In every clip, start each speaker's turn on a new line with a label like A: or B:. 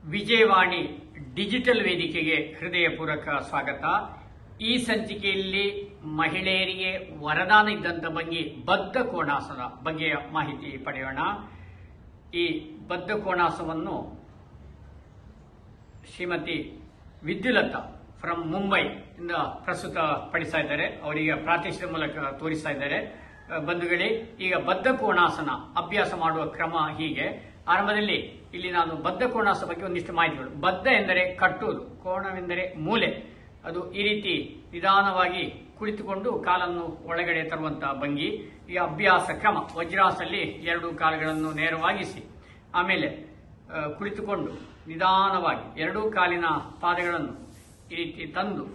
A: Vijayavani digital ವೇದಿಕೆಗೆ ಹೃದಯಪೂರ್ವಕ ಸ್ವಾಗತ ಈ ಸಂಚಿಕೆಯಲ್ಲಿ ಮಹಿಳೆಯರಿಗೆ ವರದಾನ ಇದ್ದಂತ ಬಗ್ಗೆ ಬದ್ಧ ಕೋಣಾಸನ ಬಗ್ಗೆಯ ಮಾಹಿತಿ ಪಡೆಯೋಣ ಈ ಬದ್ಧ ಕೋಣಾಸವನ್ನು ಶ್ರೀಮತಿ ವಿದ್ಯುಲತಾ ಫ್ರಮ್ ಮುಂಬೈ ಇಂದ ಪ್ರಸ್ತುತ ಪಡಿಸ್ತಾ ಇದ್ದಾರೆ ಅವರಿಗೆ ಪ್ರಾತ್ಯಕ್ಷಿಕ ಮೂಲಕ ತೋರಿಸ್ತಾ ಇದ್ದಾರೆ ಅಹ್, ಬಂಧುಗಳೇ ಈಗ ಬದ್ಧ ಕೋಣಾಸನ ಅಭ್ಯಾಸ ಮಾಡುವ ಕ್ರಮ ಹೀಗೆ ಆರಂಭದಲ್ಲಿ ಇಲ್ಲಿ ನಾನು ಬದ್ಧ ಕೋಣಾಸ ಬಗ್ಗೆ ಒಂದಿಷ್ಟು ಮಾಹಿತಿಗಳು ಬದ್ಧ ಎಂದರೆ ಕಟ್ಟುವುದು ಕೋಣವೆಂದರೆ ಮೂಲೆ ಅದು ಈ ರೀತಿ ನಿಧಾನವಾಗಿ ಕುಳಿತುಕೊಂಡು ಕಾಲನ್ನು ಒಳಗಡೆ ತರುವಂತಹ ಭಂಗಿ ಈ ಅಭ್ಯಾಸ ಕ್ರಮ ವಜ್ರಾಸಲ್ಲಿ ಎರಡು ಕಾಲುಗಳನ್ನು ನೇರವಾಗಿಸಿ ಆಮೇಲೆ ಆ, ಕುಳಿತುಕೊಂಡು ನಿಧಾನವಾಗಿ ಎರಡೂ ಕಾಲಿನ ಪಾದಗಳನ್ನು ಈ ರೀತಿ ತಂದು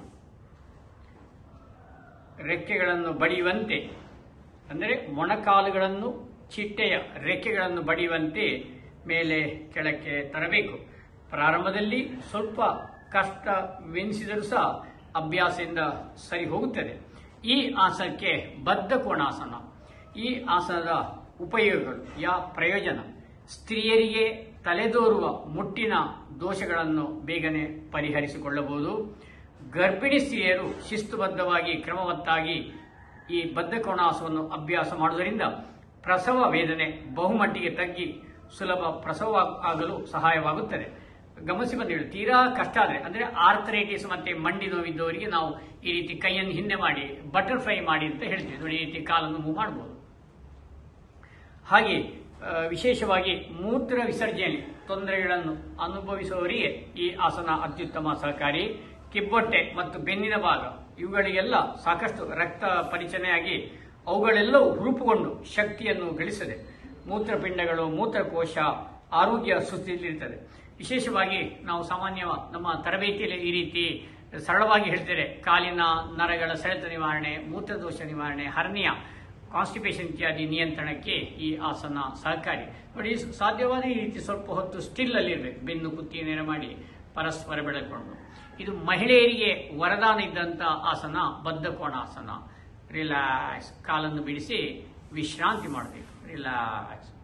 A: ರೆಕ್ಕೆಗಳನ್ನು ಬಡಿಯುವಂತೆ ಅಂದರೆ ಮೊಣಕಾಲುಗಳನ್ನು ಚಿಟ್ಟೆಯ ರೆಕ್ಕೆಗಳನ್ನು ಬಡಿಯುವಂತೆ ಮೇಲೆ ಕೆಳಕ್ಕೆ ತರಬೇಕು ಪ್ರಾರಂಭದಲ್ಲಿ ಸ್ವಲ್ಪ ಕಷ್ಟವೆನಿಸಿದರೂ ಸಹ ಅಭ್ಯಾಸದಿಂದ ಸರಿ ಹೋಗುತ್ತದೆ ಈ ಆಸನಕ್ಕೆ ಬದ್ಧ ಕೋಣಾಸನ ಈ ಆಸನದ ಉಪಯೋಗಗಳು ಯಾ ಪ್ರಯೋಜನ ಸ್ತ್ರೀಯರಿಗೆ ತಲೆದೋರುವ ಮುಟ್ಟಿನ ದೋಷಗಳನ್ನು ಬೇಗನೆ ಪರಿಹರಿಸಿಕೊಳ್ಳಬಹುದು ಗರ್ಭಿಣಿ ಸ್ತ್ರೀಯರು ಶಿಸ್ತುಬದ್ಧವಾಗಿ ಕ್ರಮವತ್ತಾಗಿ ಈ ಬದ್ಧ ಕೋಣಾಸವನ್ನು ಅಭ್ಯಾಸ ಮಾಡುವುದರಿಂದ ಪ್ರಸವ ವೇದನೆ ಬಹುಮಟ್ಟಿಗೆ ತಗ್ಗಿ ಸುಲಭ ಪ್ರಸವ ಆಗಲು ಸಹಾಯವಾಗುತ್ತದೆ ಗಮನಿಸಿ ಬಂದಿಳು ತೀರಾ ಕಷ್ಟ ಆದರೆ ಅಂದ್ರೆ ಆರ್ಥರೈಟಿಸ್ ಮತ್ತೆ ಮಂಡಿ ನೋವಿದ್ದವರಿಗೆ ನಾವು ಈ ರೀತಿ ಕೈಯನ್ನು ಹಿಂದೆ ಮಾಡಿ ಬಟರ್ಫ್ಲೈ ಮಾಡಿ ಅಂತ ಹೇಳ್ತೀವಿ ನೋಡಿ ಈ ರೀತಿ ಕಾಲನ್ನು ಮೂವ್ ಮಾಡಬಹುದು ಹಾಗೆ ಆ, ವಿಶೇಷವಾಗಿ ಮೂತ್ರ ವಿಸರ್ಜನೆಯಲ್ಲಿ ತೊಂದರೆಗಳನ್ನು ಅನುಭವಿಸುವವರಿಗೆ ಈ ಆಸನ ಅತ್ಯುತ್ತಮ ಸಹಕಾರಿ ಕಿಬ್ಬೊಟ್ಟೆ ಮತ್ತು ಬೆನ್ನಿನ ಭಾಗ ಇವುಗಳಿಗೆಲ್ಲ ಸಾಕಷ್ಟು ರಕ್ತ ಪರಿಚನೆಯಾಗಿ ಅವುಗಳೆಲ್ಲವೂ ರೂಪುಗೊಂಡು ಶಕ್ತಿಯನ್ನು ಗಳಿಸದೆ ಮೂತ್ರಪಿಂಡಗಳು ಮೂತ್ರಕೋಶ ಆರೋಗ್ಯ ಸುಸ್ಥಿತಿಲಿರ್ತದೆ ವಿಶೇಷವಾಗಿ ನಾವು ಸಾಮಾನ್ಯ ನಮ್ಮ ತರಬೇತಿಯಲ್ಲಿ ಈ ರೀತಿ ಸರಳವಾಗಿ ಹೇಳ್ತಾರೆ ಕಾಲಿನ ನರಗಳ ಸೆಳೆತ ನಿವಾರಣೆ ಮೂತ್ರದೋಷ ನಿವಾರಣೆ ಹರ್ನಿಯ ಕಾನ್ಸ್ಟಿಪೇಷನ್ ಇತ್ಯಾದಿ ನಿಯಂತ್ರಣಕ್ಕೆ ಈ ಆಸನ ಸಹಕಾರಿ ನೋಡಿ ಸಾಧ್ಯವಾದ ಈ ರೀತಿ ಸ್ವಲ್ಪ ಹೊತ್ತು ಸ್ಟಿಲ್ ಅಲ್ಲಿ ಇರಬೇಕು ಬೆನ್ನು ಕುತ್ತಿ ನೇರ ಮಾಡಿ ಪರಸ್ಪರ ಬೆಳೆದುಕೊಂಡು ಇದು ಮಹಿಳೆಯರಿಗೆ ವರದಾನ ಇದ್ದಂತ ಆಸನ ಬದ್ಧ ಕೋಣಾಸನ ರಿಲ್ಯಾಕ್ಸ್ ಕಾಲನ್ನು ಬಿಡಿಸಿ ವಿಶ್ರಾಂತಿ ಮಾಡಬೇಕು ರಿಲ್ಯಾಕ್ಸ್